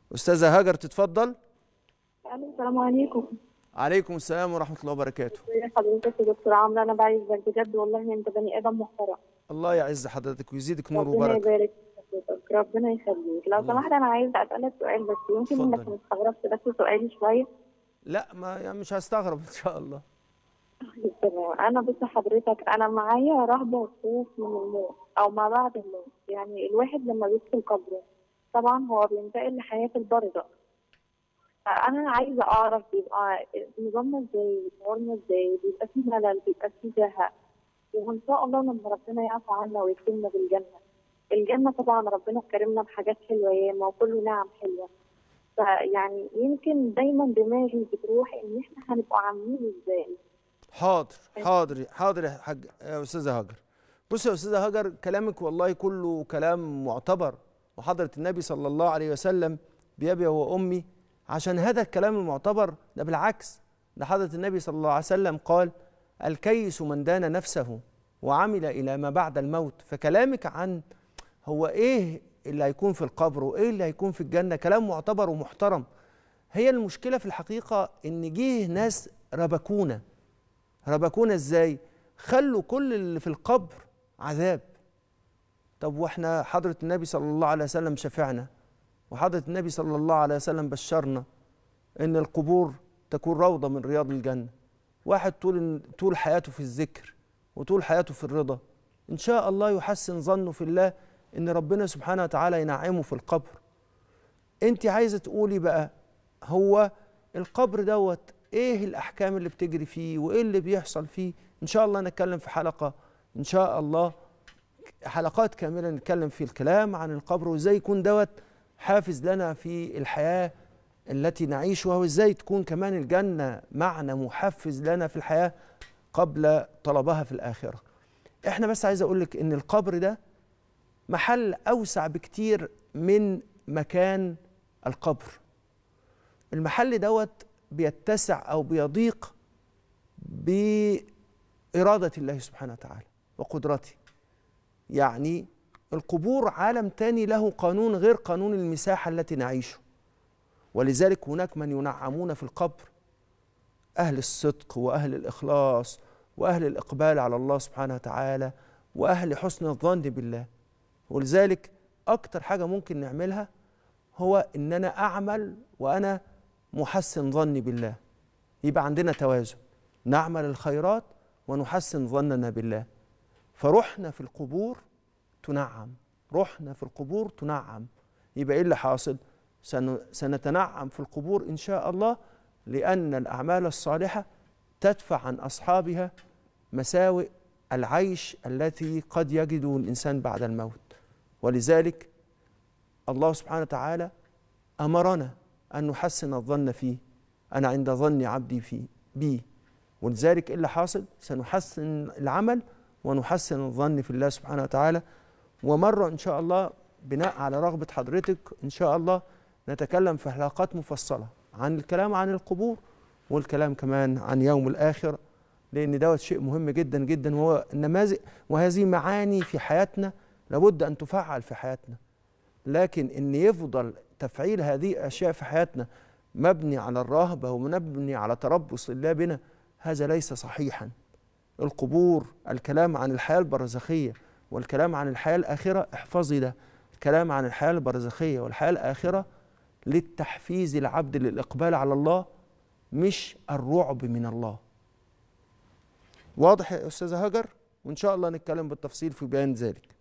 استاذه هاجر تتفضل الو السلام عليكم عليكم السلام ورحمه الله وبركاته ازي حضرتك يا دكتور عمرو انا بعزك بجد والله انت بني ادم محترم الله يعز حضرتك ويزيدك نور ربنا وبركه يبارك في حضرتك ربنا يخليك لو الله. سمحت انا عايز اسالك سؤال بس يمكن انك اتفضل. ما استغربت بس سؤالي شويه لا ما يعني مش هستغرب ان شاء الله تمام انا بص حضرتك انا معايا رهبه وخوف من الموت او ما بعد الموت يعني الواحد لما بيدخل قبره طبعا هو بينتقل لحياه البرزخ فانا عايزه اعرف بيبقى نظامنا ازاي شعورنا ازاي بيبقى فيه ملل بيبقى فيه زهق وان شاء الله لما ربنا يعفو عنا ويكرمنا بالجنه الجنه طبعا ربنا كرمنا بحاجات حلوه ياما وكله نعم حلوه فيعني يمكن دايما دماغي بتروح ان احنا هنبقى عاملين ازاي حاضر حاضر حاضر يا حاج يا استاذه هاجر بص يا استاذه هاجر كلامك والله كله كلام معتبر وحضره النبي صلى الله عليه وسلم بأبي وأمي عشان هذا الكلام المعتبر ده بالعكس ده حضره النبي صلى الله عليه وسلم قال الكيس من دان نفسه وعمل إلى ما بعد الموت فكلامك عن هو إيه اللي هيكون في القبر وإيه اللي هيكون في الجنة كلام معتبر ومحترم هي المشكلة في الحقيقة إن جه ناس ربكونا ربكونا ازاي خلوا كل اللي في القبر عذاب طب واحنا حضرة النبي صلى الله عليه وسلم شفعنا وحضرة النبي صلى الله عليه وسلم بشرنا ان القبور تكون روضة من رياض الجنة واحد طول طول حياته في الذكر وطول حياته في الرضا ان شاء الله يحسن ظنه في الله ان ربنا سبحانه وتعالى ينعمه في القبر انت عايزه تقولي بقى هو القبر دوت ايه الاحكام اللي بتجري فيه وايه اللي بيحصل فيه ان شاء الله نتكلم في حلقه ان شاء الله حلقات كامله نتكلم في الكلام عن القبر وازاي يكون دوت حافز لنا في الحياه التي نعيشها وازاي تكون كمان الجنه معنى محفز لنا في الحياه قبل طلبها في الاخره احنا بس عايز اقول لك ان القبر ده محل اوسع بكتير من مكان القبر المحل دوت بيتسع او بيضيق بإرادة الله سبحانه وتعالى وقدرته يعني القبور عالم تاني له قانون غير قانون المساحة التي نعيشه ولذلك هناك من ينعمون في القبر أهل الصدق وأهل الإخلاص وأهل الإقبال على الله سبحانه وتعالى وأهل حسن الظن بالله ولذلك أكتر حاجة ممكن نعملها هو إن أنا أعمل وأنا محسن ظني بالله يبقى عندنا توازن نعمل الخيرات ونحسن ظننا بالله فروحنا في القبور تنعم روحنا في القبور تنعم يبقى ايه اللي حاصل سن- سنتنعم في القبور ان شاء الله لان الاعمال الصالحه تدفع عن اصحابها مساوئ العيش التي قد يجده الانسان بعد الموت ولذلك الله سبحانه وتعالى امرنا ان نحسن الظن فيه انا عند ظن عبدي فيه بي ولذلك ايه اللي حاصل سنحسن العمل ونحسن الظن في الله سبحانه وتعالى ومره ان شاء الله بناء على رغبه حضرتك ان شاء الله نتكلم في حلقات مفصله عن الكلام عن القبور والكلام كمان عن يوم الاخره لان دوت شيء مهم جدا جدا وهو النماذج وهذه معاني في حياتنا لابد ان تفعل في حياتنا لكن ان يفضل تفعيل هذه الاشياء في حياتنا مبني على الرهبه ومبني على تربص الله بنا هذا ليس صحيحا القبور الكلام عن الحياه البرزخيه والكلام عن الحياه الاخره احفظي ده الكلام عن الحياه البرزخيه والحياه الاخره للتحفيز العبد للاقبال على الله مش الرعب من الله واضح يا استاذه هاجر وان شاء الله نتكلم بالتفصيل في بيان ذلك